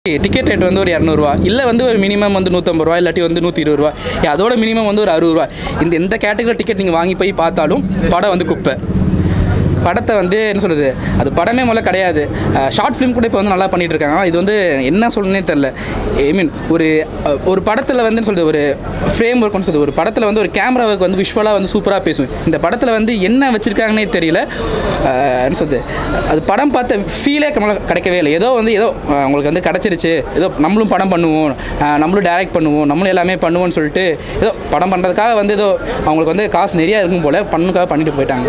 Ticket rate வந்து ஒரு இரநூறுவா இல்லை வந்து ஒரு மினிமம் வந்து நூற்றம்பது ரூபா இல்லாட்டி வந்து நூற்றி இருபது ரூபா அதோட மினிமம் வந்து ஒரு அறுபது ரூபா இந்த எந்த கேட்டகரி டிக்கெட் நீங்கள் வாங்கி போய் பார்த்தாலும் படம் வந்து குப்பை படத்தை வந்து என்ன சொல்கிறது அது படமே முதல்ல கிடையாது ஷார்ட் ஃபிலிம் கூட இப்போ வந்து நல்லா பண்ணிட்டு இருக்காங்க ஆனா இது வந்து என்ன சொல்லணுன்னே தெரில ஐ மீன் ஒரு அஹ், ஒரு படத்தில் வந்து சொல்கிறது ஒரு ஃப்ரேம் ஒர்க்னு சொல்லுது ஒரு படத்தில் வந்து ஒரு கேமரா ஒர்க் வந்து விஷுவலாக வந்து சூப்பராக பேசும் இந்த படத்தில் வந்து என்ன வச்சுருக்காங்கன்னே தெரியல அஹ், என்ன சொல்கிறது அது படம் பார்த்த ஃபீலே நம்மளுக்கு கிடைக்கவே இல்லை ஏதோ வந்து ஏதோ அஹ், உங்களுக்கு வந்து கிடச்சிருச்சு ஏதோ நம்மளும் படம் பண்ணுவோம் அஹ், நம்மளும் டைரக்ட் பண்ணுவோம் நம்மளும் எல்லாமே பண்ணுவோம்னு சொல்லிட்டு ஏதோ படம் பண்ணுறதுக்காக வந்து ஏதோ அவங்களுக்கு வந்து காசு நிறையா இருக்கும் போல் பண்ணுக்காக பண்ணிட்டு போயிட்டாங்க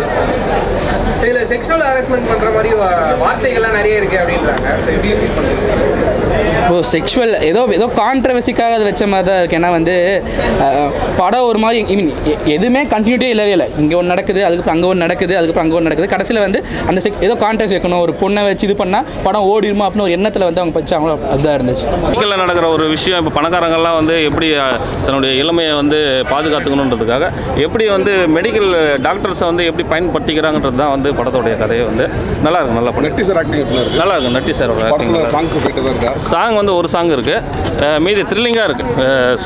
இதில் செக்ஷுவல் ஹராஸ்மெண்ட் பண்ணுற மாதிரி வா- வார்த்தைகள்லாம் நிறைய இருக்குது அப்படின்றாங்க ஸோ எப்படி ஃபீல் பண்ணுறீங்க இப்போ செக்ஷுவல் ஏதோ ஏதோ கான்ட்ரவர்சிக்காக அது வச்ச மாதிரி தான் இருக்கு ஏன்னா வந்து அஹ், படம் ஒரு மாதிரி ஐ மீன் எதுவுமே கண்டினியூட்டே இல்லவே இல்லை இங்கே ஒன்று நடக்குது அதுக்கப்புறம் அங்கே ஒன்று நடக்குது அதுக்கப்புறம் அங்கே ஒன்று நடக்குது கடைசியில் வந்து அந்த செக் ஏதோ கான்ட்ரவர்சி வைக்கணும் ஒரு பொண்ணை வச்சு இது பண்ணால் படம் ஓடிடுமா அப்படின்னு ஒரு எண்ணத்தில் வந்து அவங்க வச்சாங்களோ அதுதான் இருந்துச்சு மெடிக்கலில் நடக்கிற ஒரு விஷயம் இப்போ பணக்காரங்கள்லாம் வந்து எப்படி அஹ், தன்னுடைய இளமையை வந்து பாதுகாத்துக்கணுன்றதுக்காக எப்படி வந்து மெடிக்கல் டாக்டர்ஸை வந்து எப்படி பயன்படுத்திக்கிறாங்கன்றது தான் வந்து படத்தோடைய கதையை வந்து நல்லா இருக்கு நல்லா பண்ணி நெட்டி சார் ஆக்டிங் எப்படி இருக்கு நல்லா இருக்கு நட்டி சாரோட ஆக்டிங் படத்தில் சாங்ஸ் போயிட்டு தான் இருக்கா சாங் வந்து ஒரு சாங் இருக்குது மீதி த்ரில்லிங்காக இருக்குது ஸோ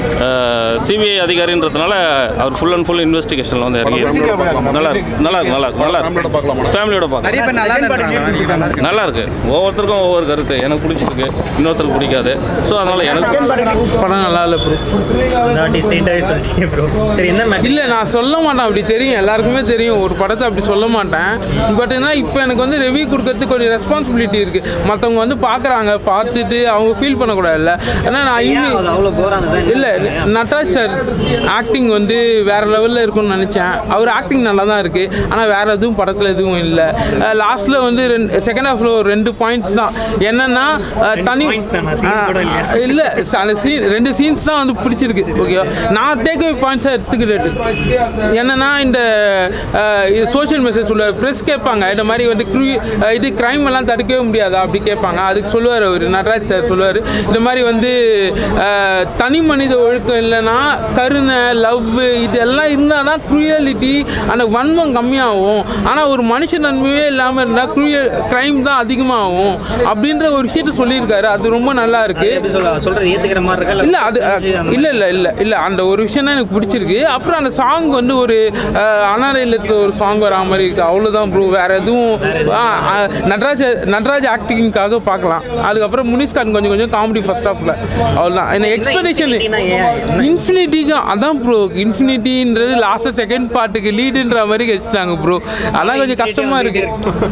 சிபிஐ அதிகாரின்றதுனால அவர் ஃபுல் அண்ட் ஃபுல் இன்வெஸ்டிகேஷனில் வந்து இறங்கி நல்லா இருக்கு நல்லா இருக்கு நல்லா இருக்கு நல்லா ஃபேமிலியோட இருக்கு பார்க்கலாமா ஃபேமிலியோட பார்க்கலாம் நிறைய பேர் நல்லா நல்லா இருக்கு ஒவ்வொருத்தருக்கும் ஒவ்வொரு கருத்து எனக்கு பிடிச்சிருக்கு இன்னொருத்தருக்கு பிடிக்காது ஸோ அதனால எனக்கு படம் நல்லா இல்லை ப்ரோ தாட்டி ஸ்ட்ரெயிட்டாகவே சொல்லிட்டீங்க ப்ரோ சரி என்ன மேட்டர் இல்லை நான் சொல்ல மாட்டேன் அப்படி தெரியும் எல்லாருக்குமே தெரியும் ஒரு படத்தை அப்படி சொல்ல மாட்டேன் பட் என்ன இப்போ எனக்கு வந்து ரிவ்யூ கொடுக்கறதுக்கு கொஞ்சம் ரெஸ்பான்சிபிலிட்டி இருக்குது மற்றவங்க வந்து பார்க்குறாங்க பார்த்துட்டு அவங்க ஃபீல் பண்ணக்கூடாதுல்ல ஆனால் நான் ஏன் இன்னும் அது அவ்வளோ போகிறாங்க இல்லை நட்ராஜ் சார் ஆக்டிங் வந்து வேற லெவலில் இருக்கும்னு நினச்சேன் அவர் ஆக்டிங் நல்லா தான் இருக்குது ஆனால் வேற எதுவும் படத்தில் எதுவும் இல்லை லாஸ்ட்டில் வந்து ரெண்டு செகண்ட் ஹாஃபில் ஒரு ரெண்டு பாயிண்ட்ஸ் தான் என்னன்னா அஹ், ரெண்டு தனி points தானா? Scene கூட இல்லையா? இல்லை அந்த சீன் ரெண்டு சீன்ஸ் தான் வந்து பிடிச்சிருக்கு ஓகேவா நான் டேக் அவே பாயிண்ட்ஸாக எடுத்துக்கிட்டு என்னன்னா இந்த சோஷியல் மெசேஜ் உள்ள ப்ரெஸ் கேட்பாங்க இந்த மாதிரி வந்து cru- அஹ், இது கிரைம் எல்லாம் தடுக்கவே முடியாதா அப்படி கேட்பாங்க அதுக்கு சொல்லுவார் அவர் நடராஜ் சார் சொல்லுவார் இந்த மாதிரி வந்து அஹ், தனி மனித ஒழுக்கம் இல்லைன்னா கருணை லவ் இதெல்லாம் இருந்தால் தான் க்ரூயலிட்டி அந்த வன்மம் கம்மியாகும் ஆனால் ஒரு மனுஷ நன்மையே இல்லாமல் இருந்தால் க்ரூயல் க்ரைம் தான் அதிகமாகும் அப்படின்ற ஒரு விஷயத்த சொல்லியிருக்காரு அது ரொம்ப நல்லா இருக்கு எப்படி சொல்ல சொல்கிறது ஏற்றுக்கிற மாதிரி இருக்கா இல்ல அது அஹ், இல்ல இல்ல இல்ல இல்ல அந்த ஒரு விஷயம் தான் எனக்கு பிடிச்சிருக்கு அப்புறம் அந்த சாங் வந்து ஒரு அஹ், அனாதை இல்லத்துல ஒரு சாங் வரா மாதிரி இருக்கு அவ்வளவுதான் ப்ரோ வேற எதுவும் ஆஹ், அஹ், நடராஜ் நடராஜ் ஆக்டிங்காக பார்க்கலாம் அதுக்கப்புறம் முனிஷ்கான் கொஞ்சம் கொஞ்சம் காமெடி ஃபர்ஸ்ட் ஹாஃப்ல அவ்வளவுதான் என்ன எக்ஸ்பெக்டேஷன் infinity-னா ஏன்? என்ன? இன்ஃபினிட்டிக்கு அதான் ப்ரோ இன்ஃபினிட்டின்றது லாஸ்ட் செகண்ட் பார்ட்டுக்கு லீடுன்ற மாதிரி வச்சுட்டாங்க ப்ரோ அதான் கொஞ்சம் கஷ்டமா இருக்கு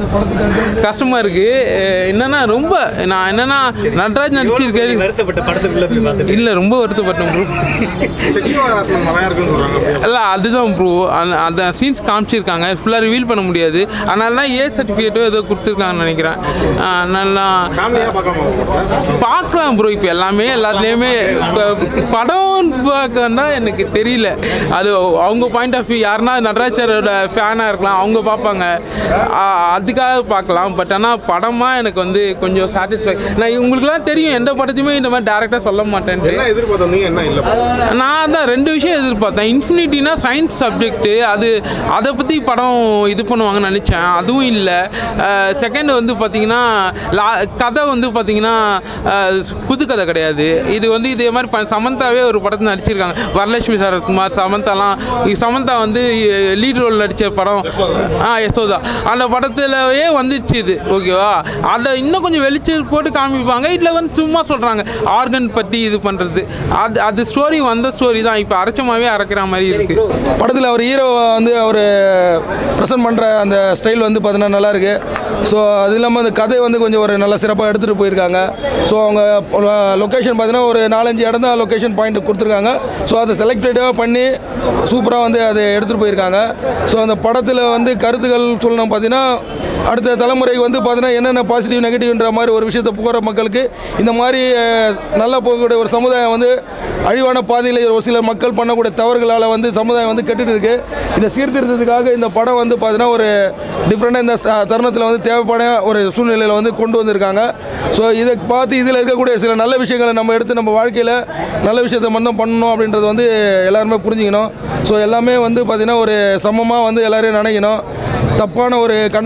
கஷ்டமா இருக்கு அஹ், என்னன்னா ரொம்ப நான் என்னன்னா நடராஜ் நடிச்சிருக்காரு வருத்தப்பட்ட படத்துக்குள்ளே போய் பார்த்துட்டு இல்ல ரொம்ப வருத்தப்பட்டேன் ப்ரோ செக்ஷுவல் ஹராஸ்மெண்ட் நிறையா இருக்குன்னு சொல்கிறாங்க இல்ல அதுதான் ப்ரோ அந்த சீன்ஸ் காமிச்சிருக்காங்க ஃபுல்லாக ரிவீல் பண்ண முடியாது அதனால தான் ஏ சர்டிஃபிகேட்டோ ஏதோ கொடுத்துருக்காங்கன்னு நினைக்கிறேன் அதனால ஃபேமிலியாக பார்க்கலாமா பார்க்கலாம் ப்ரோ இப்போ எல்லாமே எல்லாத்துலேயுமே இப்போ படம் பார்க்கன்னா எனக்கு தெரியல அது அவங்க பாயிண்ட் ஆஃப் வியூ யாருன்னா நடராஜ் சாரோட ஃபேனாக இருக்கலாம் அவங்க பார்ப்பாங்க ஆ, அதுக்காக பார்க்கலாம் பட் ஆனால் படமாக எனக்கு வந்து கொஞ்சம் சாட்டிஸ்ஃபை நான் உங்களுக்குலாம் தெரியும் எந்த படத்தையுமே இந்த மாதிரி டேரெக்டாக சொல்ல மாட்டேன்ட்டு என்ன எதிர்பார்த்தீங்க என்ன இல்லை நான் தான் ரெண்டு விஷயம் எதிர்பார்த்தேன் இன்ஃபினிட்டினா சயின்ஸ் சப்ஜெக்ட்டு அது அதை பற்றி படம் இது பண்ணுவாங்கன்னு நினச்சேன் அதுவும் இல்லை செகண்ட் வந்து பார்த்தீங்கன்னா லா கதை வந்து பார்த்தீங்கன்னா அஹ், புது கதை கிடையாது இது வந்து இதே மாதிரி ப- சமந்தாவே ஒரு படத்தில் நடிச்சிருக்காங்க வரலட்சுமி சரத்குமார் சமந்தாலாம் சமந்தா வந்து லீட் ரோல் நடித்த படம் ஆ யசோதா அந்த படத்துலவே வந்துருச்சு இது ஓகேவா அதை இன்னும் கொஞ்சம் வெளிச்சம் போட்டு காமிப்பாங்க இதில் வந்து சும்மா சொல்கிறாங்க ஆர்கன் பற்றி இது பண்ணுறது அது அது ஸ்டோரி வந்த ஸ்டோரி தான் இப்போ அரைச்சமாவே அரைக்கிற மாதிரி இருக்குது படத்தில் அவர் ஹீரோ வந்து அவர் ப்ரெசென்ட் பண்ணுற அந்த ஸ்டைல் வந்து பார்த்தீங்கன்னா நல்லா இருக்கு ஸோ அது இல்லாமல் அந்த கதை வந்து கொஞ்சம் ஒரு நல்ல சிறப்பாக எடுத்துகிட்டு போயிருக்காங்க ஸோ அவங்க லொக்கேஷன் பார்த்தீங்கன்னா ஒரு நாலஞ்சு இடம் தான் லொக்கேஷன் பாயிண்ட் கொடுத்துருக்காங்க ஸோ அதை செலக்டடாக பண்ணி சூப்பராக வந்து அதை எடுத்துகிட்டு போயிருக்காங்க ஸோ அந்த படத்தில் வந்து கருத்துக்கள் சொல்லணும் பார்த்தீங்கன்னா அடுத்த தலைமுறைக்கு வந்து பார்த்தீங்கன்னா என்னென்ன பாசிட்டிவ் நெகட்டிவ்ன்ற மாதிரி ஒரு விஷயத்தை போகிற மக்களுக்கு இந்த மாதிரி அஹ், நல்லா போகக்கூடிய ஒரு சமுதாயம் வந்து அழிவான பாதையில் ஒரு சில மக்கள் பண்ணக்கூடிய தவறுகளால் வந்து சமுதாயம் வந்து கெட்டுட்டு இருக்கு இதை சீர்திருத்தத்துக்காக இந்த படம் வந்து பார்த்தீங்கன்னா ஒரு டிஃப்ரெண்டாக இந்த ச- தருணத்தில் வந்து தேவைப்பட ஒரு சூழ்நிலையில் வந்து கொண்டு வந்திருக்காங்க ஸோ இதை பார்த்து இதில் இருக்கக்கூடிய சில நல்ல விஷயங்களை நம்ம எடுத்து நம்ம வாழ்க்கையில் நல்ல விஷயத்தை மட்டும் பண்ணணும் அப்படின்றது வந்து எல்லாருமே புரிஞ்சுக்கணும் ஸோ எல்லாமே வந்து பார்த்திங்கன்னா ஒரு சமமாக வந்து எல்லாரையும் நினைக்கணும் தப்பான ஒரு கண்ணோட்டத்தை வந்து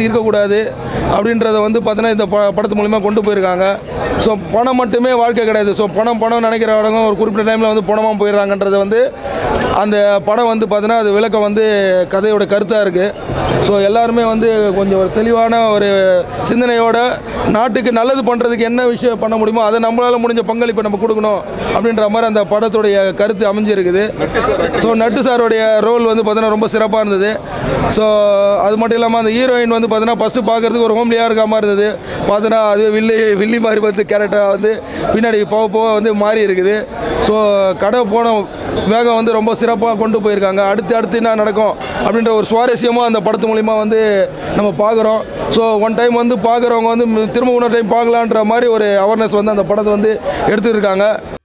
இருக்கக்கூடாது அப்படின்றத வந்து பார்த்தீங்கன்னா இந்த ப- படத்து மூலிமா கொண்டு போயிருக்காங்க ஸோ பணம் மட்டுமே வாழ்க்கை கிடையாது ஸோ பணம் பணம் நினைக்கிறவங்க ஒரு குறிப்பிட்ட டைமில் வந்து பணமாக போயிடுறாங்கன்றத வந்து அந்த படம் வந்து பார்த்தீங்கன்னா அது விளக்கம் வந்து கதையோட கருத்தாக இருக்குது ஸோ எல்லாருமே வந்து கொஞ்சம் ஒரு தெளிவான ஒரு சிந்தனையோட நாட்டுக்கு நல்லது பண்ணுறதுக்கு என்ன விஷயம் பண்ண முடியுமோ அதை நம்மளால் முடிஞ்ச பங்களிப்பை நம்ம கொடுக்கணும் அப்படின்ற மாதிரி அந்த படத்துடைய கருத்து அமைஞ்சிருக்குது ஸோ நட்டு சாருடைய ரோல் வந்து பார்த்தீங்கன்னா ரொம்ப சிறப்பாக இருந்தது ஸோ அது மட்டும் இல்லாமல் அந்த ஹீரோயின் வந்து பார்த்தீங்கன்னா ஃபஸ்ட்டு பார்க்குறதுக்கு ஒரு ஹோம்லியாக இருக்க மாதிரி இருந்தது பார்த்தீங்கன்னா அது வில்லி வில்லி மாதிரி பார்த்து கேரக்டராக வந்து பின்னாடி போக போக வந்து மாறி இருக்குது ஸோ கடை போன வேகம் வந்து ரொம்ப சிறப்பாக கொண்டு போயிருக்காங்க அடுத்து அடுத்து என்ன நடக்கும் அப்படின்ற ஒரு சுவாரஸ்யமாக அந்த படத்து மூலிமா வந்து நம்ம பார்க்குறோம் ஸோ ஒன் டைம் வந்து பார்க்குறவங்க வந்து திரும்ப இன்னொரு டைம் பார்க்கலான்ற மாதிரி ஒரு அவேர்னஸ் வந்து அந்த படத்தை வந்து எடுத்துருக்காங்க